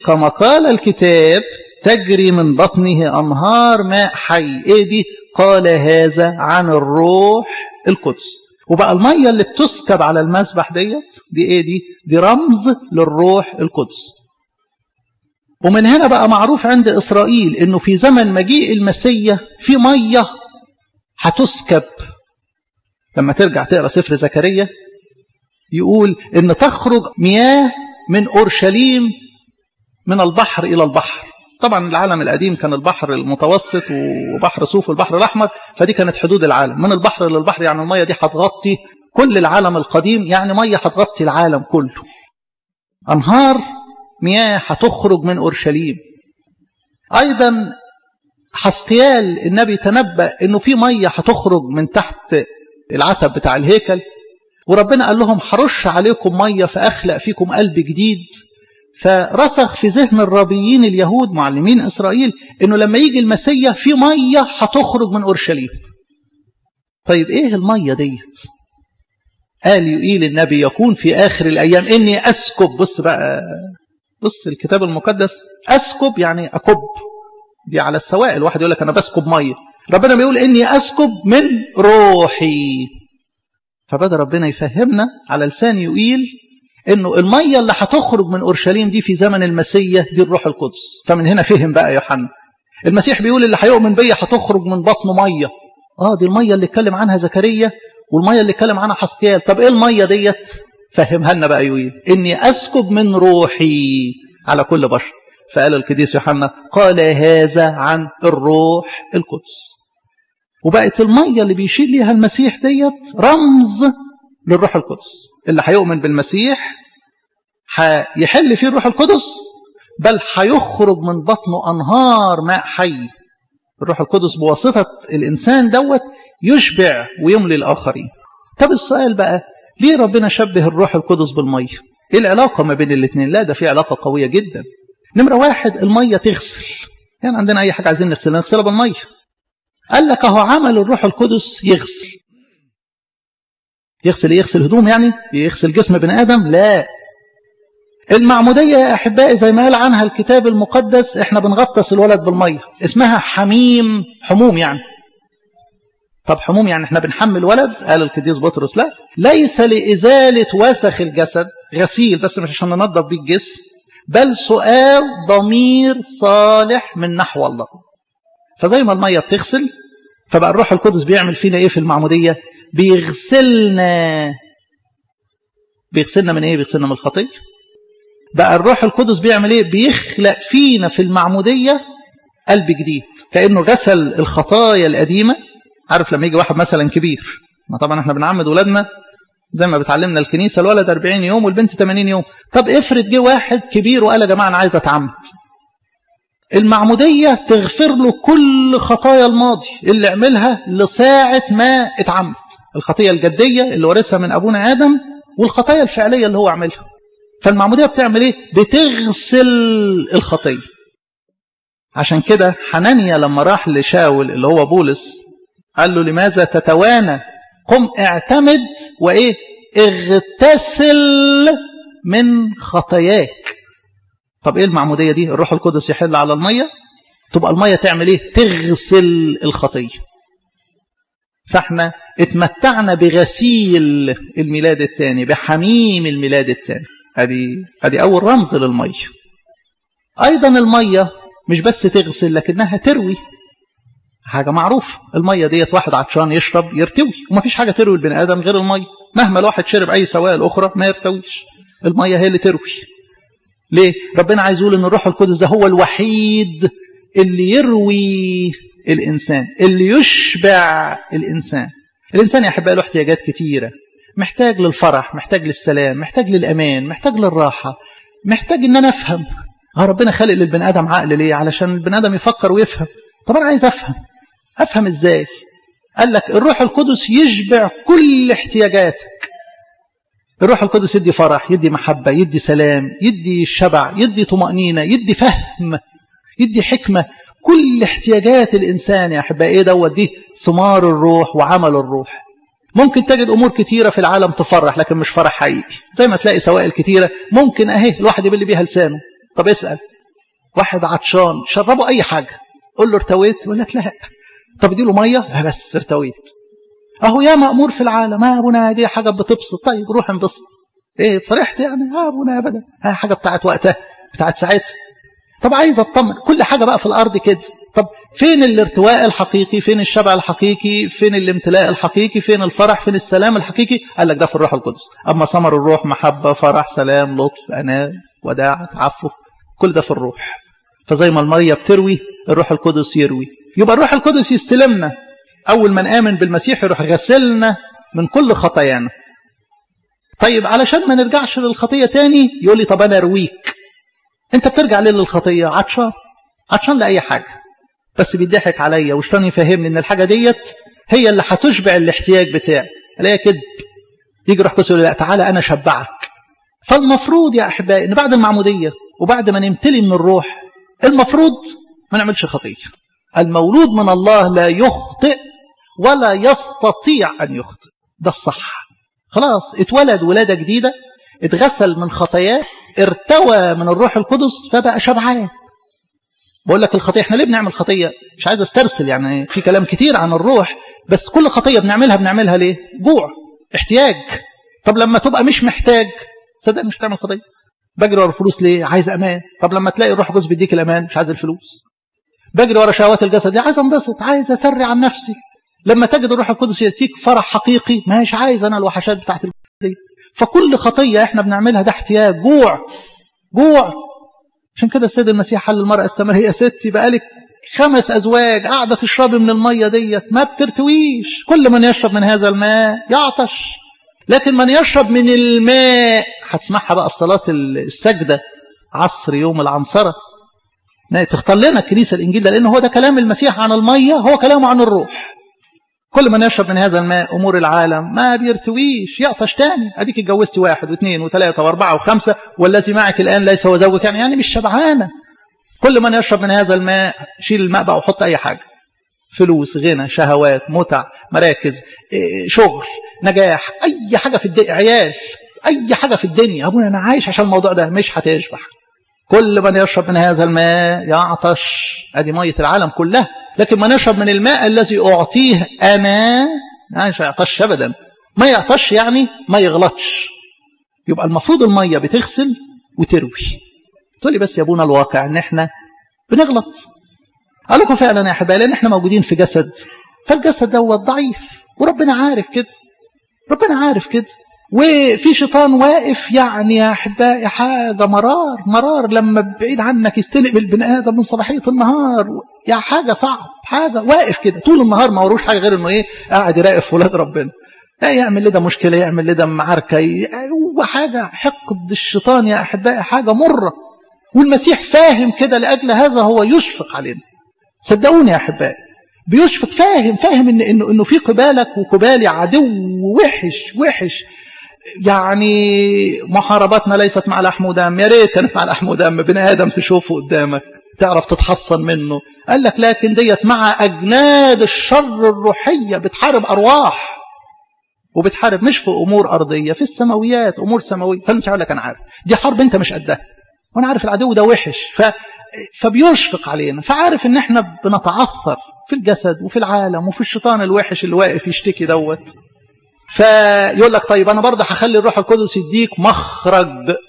كما قال الكتاب تجري من بطنه أنهار ماء حي إيه دي قال هذا عن الروح القدس وبقى المية اللي بتسكب على المسبح ديت دي ايه دي دي رمز للروح القدس ومن هنا بقى معروف عند إسرائيل انه في زمن مجيء المسيا في مية هتسكب لما ترجع تقرا سفر زكريا يقول ان تخرج مياه من اورشليم من البحر الى البحر طبعا العالم القديم كان البحر المتوسط وبحر صوف والبحر الاحمر فدي كانت حدود العالم من البحر للبحر يعني الميه دي هتغطي كل العالم القديم يعني ميه هتغطي العالم كله انهار مياه هتخرج من اورشليم ايضا حسقيال النبي تنبأ انه في ميه هتخرج من تحت العتب بتاع الهيكل وربنا قال لهم هرش عليكم ميه فاخلق فيكم قلب جديد فرسخ في ذهن الرابيين اليهود معلمين اسرائيل انه لما يجي المسيا في ميه هتخرج من اورشليم طيب ايه الميه ديت قال يقيل النبي يكون في اخر الايام اني اسكب بص بقى بص الكتاب المقدس اسكب يعني اكب دي على السوائل واحد يقول لك انا بسكب ميه ربنا بيقول اني اسكب من روحي فبدا ربنا يفهمنا على لسان يقيل انه الميه اللي هتخرج من اورشليم دي في زمن المسيا دي الروح القدس فمن هنا فهم بقى يوحنا المسيح بيقول اللي هيؤمن بيا هتخرج من بطنه ميه اه دي الميه اللي اتكلم عنها زكريا والميه اللي اتكلم عنها حسقيال طب ايه الميه ديت فهمها لنا بقى يقيل اني اسكب من روحي على كل بشر فقال القديس يوحنا قال هذا عن الروح القدس وبقت الميه اللي بيشير ليها المسيح ديت رمز للروح القدس اللي هيؤمن بالمسيح هيحل فيه الروح القدس بل هيخرج من بطنه انهار ماء حي الروح القدس بواسطه الانسان دوت يشبع ويملي الاخرين طب السؤال بقى ليه ربنا شبه الروح القدس بالميه ايه العلاقه ما بين الاثنين لا ده في علاقه قويه جدا نمره واحد الميه تغسل يعني عندنا اي حاجه عايزين نغسلها نغسلها بالميه قال لك اهو عمل الروح القدس يغسل يغسل يغسل هدوم يعني يغسل جسم بني ادم لا المعموديه يا احبائي زي ما قال عنها الكتاب المقدس احنا بنغطس الولد بالميه اسمها حميم حموم يعني طب حموم يعني احنا بنحمل ولد قال القديس بطرس لا ليس لازاله وسخ الجسد غسيل بس مش عشان ننظف بيه الجسم بل سؤال ضمير صالح من نحو الله فزي ما الميه بتغسل فبقى الروح القدس بيعمل فينا ايه في المعموديه بيغسلنا بيغسلنا من ايه بيغسلنا من الخطيه بقى الروح القدس بيعمل ايه بيخلق فينا في المعموديه قلب جديد كانه غسل الخطايا القديمه عارف لما يجي واحد مثلا كبير ما طبعا احنا بنعمد ولادنا زي ما بتعلمنا الكنيسه الولد 40 يوم والبنت 80 يوم طب افرض جه واحد كبير وقال يا جماعه انا عايز اتعمد المعمودية تغفر له كل خطايا الماضي اللي عملها لساعة ما اتعمد الخطية الجدية اللي ورثها من أبونا آدم والخطايا الفعلية اللي هو عملها فالمعمودية بتعمل ايه بتغسل الخطية عشان كده حنانيا لما راح لشاول اللي هو بولس قال له لماذا تتوانى قم اعتمد وايه اغتسل من خطاياك طب ايه المعمودية دي الروح القدس يحل على المية تبقى المية تعمل ايه تغسل الخطية فاحنا اتمتعنا بغسيل الميلاد الثاني بحميم الميلاد الثاني هذه هذه اول رمز للمية ايضا المية مش بس تغسل لكنها تروي حاجة معروف المية ديت واحد عطشان يشرب يرتوي ومفيش حاجة تروي البني آدم غير المية مهما الواحد شرب أي سوائل أخرى ما يرتويش المية هي اللي تروي ليه؟ ربنا عايز يقول ان الروح القدس ده هو الوحيد اللي يروي الانسان اللي يشبع الانسان الانسان يا احبائي له احتياجات كتيره محتاج للفرح محتاج للسلام محتاج للامان محتاج للراحه محتاج ان انا افهم اه ربنا خلق للبني ادم عقل ليه علشان البني ادم يفكر ويفهم طب انا عايز افهم افهم ازاي قال لك الروح القدس يشبع كل احتياجاتك الروح القدس يدي فرح يدي محبة يدي سلام يدي شبع يدي طمأنينة يدي فهم يدي حكمة كل احتياجات الإنسان يا أحبائي إيه دوت دي ثمار الروح وعمل الروح ممكن تجد أمور كتيرة في العالم تفرح لكن مش فرح حقيقي زي ما تلاقي سوائل كتيرة ممكن أهي الواحد يبل بيها لسانه طب اسأل واحد عطشان شربه اي حاجه قول له ارتويت يقول لك لا طب اديله ميه بس ارتويت اهو يا مامور في العالم ما ابونا دي حاجه بتبسط طيب روح انبسط ايه فرحت يعني ها ابونا ابدا ها حاجه بتاعت وقتها بتاعت ساعتها طب عايز اطمن كل حاجه بقى في الارض كده طب فين الارتواء الحقيقي فين الشبع الحقيقي فين الامتلاء الحقيقي فين الفرح فين السلام الحقيقي قال لك ده في الروح القدس اما ثمر الروح محبه فرح سلام لطف انام وداع تعفف كل ده في الروح فزي ما الميه بتروي الروح القدس يروي يبقى الروح القدس يستلمنا اول ما نامن بالمسيح يروح غسلنا من كل خطايانا طيب علشان ما نرجعش للخطيه تاني يقول لي طب انا ارويك انت بترجع ليه للخطيه عطشان عطشان لاي حاجه بس بيضحك عليا وشيطان يفهمني ان الحاجه ديت هي اللي هتشبع الاحتياج بتاعي الاقيها كذب يجي روح قدس يقول لا تعالى انا اشبعك فالمفروض يا احبائي ان بعد المعموديه وبعد ما نمتلي من الروح المفروض ما نعملش خطيه المولود من الله لا يخطئ ولا يستطيع ان يخطئ ده الصح خلاص اتولد ولاده جديده اتغسل من خطاياه ارتوى من الروح القدس فبقى شبعان بقول لك الخطيه احنا ليه بنعمل خطيه مش عايز استرسل يعني في كلام كتير عن الروح بس كل خطيه بنعملها بنعملها ليه جوع احتياج طب لما تبقى مش محتاج صدق مش هتعمل خطيه بجري ورا الفلوس ليه عايز امان طب لما تلاقي الروح القدس بيديك الامان مش عايز الفلوس بجري ورا شهوات الجسد ليه عايز انبسط عايز اسرع عن نفسي لما تجد الروح القدس ياتيك فرح حقيقي مش عايز انا الوحشات بتاعت دي فكل خطيه احنا بنعملها ده احتياج جوع جوع عشان كده السيد المسيح قال للمرأة السامرية يا ستي بقالك خمس أزواج قاعدة تشربي من المية ديت ما بترتويش كل من يشرب من هذا الماء يعطش لكن من يشرب من الماء هتسمعها بقى في صلاة السجدة عصر يوم العنصرة تختار لنا الكنيسة الإنجيل ده لأن هو ده كلام المسيح عن المية هو كلامه عن الروح كل من يشرب من هذا الماء أمور العالم ما بيرتويش يعطش تاني أديك اتجوزتي واحد واثنين وثلاثة وأربعة وخمسة والذي معك الآن ليس هو زوجك يعني, يعني مش شبعانة كل من يشرب من هذا الماء شيل الماء بقى وحط أي حاجة فلوس غنى شهوات متع مراكز شغل نجاح أي حاجة في الدنيا عيال أي حاجة في الدنيا أبونا أنا عايش عشان الموضوع ده مش هتشبع كل من يشرب من هذا الماء يعطش أدي مية العالم كلها لكن من يشرب من الماء الذي أعطيه أنا مش يعطش أبدا ما يعطش يعني ما يغلطش يبقى المفروض المية بتغسل وتروي تقول لي بس يا ابونا الواقع ان احنا بنغلط قال لكم فعلا يا احبائي لان احنا موجودين في جسد فالجسد دوت ضعيف وربنا عارف كده ربنا عارف كده وفي شيطان واقف يعني يا احبائي حاجه مرار مرار لما بعيد عنك يستلق بالبني ادم من صباحيه النهار يا حاجه صعب حاجه واقف كده طول النهار ما وروش حاجه غير انه ايه قاعد يراقب في ولاد ربنا يعمل لده مشكله يعمل لده معركه هو حاجه حقد الشيطان يا احبائي حاجه مره والمسيح فاهم كده لاجل هذا هو يشفق علينا صدقوني يا احبائي بيشفق فاهم فاهم ان انه انه في قبالك وقبالي عدو وحش وحش يعني محارباتنا ليست مع لحم ودم يا ريت كانت مع لحم ودم بني ادم تشوفه قدامك تعرف تتحصن منه قال لك لكن ديت مع اجناد الشر الروحيه بتحارب ارواح وبتحارب مش في امور ارضيه في السماويات امور سماويه فالمسيح يقول لك انا عارف دي حرب انت مش قدها وانا عارف العدو ده وحش ف... فبيشفق علينا فعارف ان احنا بنتعثر في الجسد وفي العالم وفي الشيطان الوحش اللي واقف يشتكي دوت فيقول لك طيب انا برضه هخلي الروح القدس يديك مخرج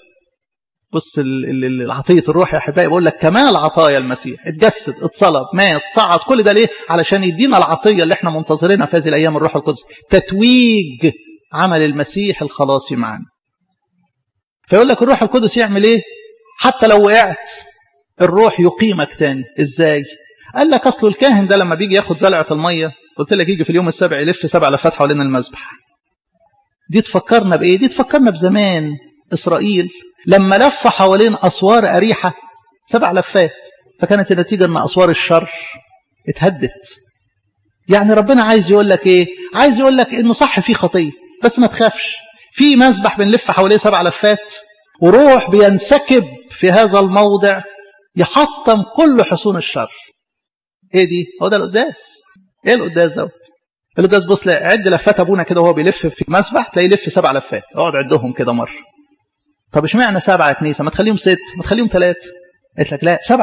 بص العطية الروح يا احبائي بقول لك كمال عطايا المسيح اتجسد اتصلب مات صعد كل ده ليه علشان يدينا العطية اللي احنا منتظرينها في هذه الايام الروح القدس تتويج عمل المسيح الخلاصي معنا فيقول لك الروح القدس يعمل ايه حتى لو وقعت الروح يقيمك تاني ازاي قال لك اصله الكاهن ده لما بيجي ياخد زلعه الميه قلت لك يجي في اليوم السابع يلف سبع لفات حوالين المذبح دي تفكرنا بايه دي تفكرنا بزمان اسرائيل لما لف حوالين اسوار اريحه سبع لفات فكانت النتيجه ان اسوار الشر اتهدت يعني ربنا عايز يقول لك ايه عايز يقول لك انه صح في خطيه بس ما تخافش في مذبح بنلف حواليه سبع لفات وروح بينسكب في هذا الموضع يحطم كل حصون الشر ايه دي هو ده القداس ايه القداس دوت القداس بص عد لفات ابونا كده وهو بيلف في المسبح تلاقيه يلف سبع لفات اقعد عدهم كده مره طب اشمعنى سبعه يا كنيسه ما تخليهم ست ما تخليهم ثلاثه قلت لك لا سبعه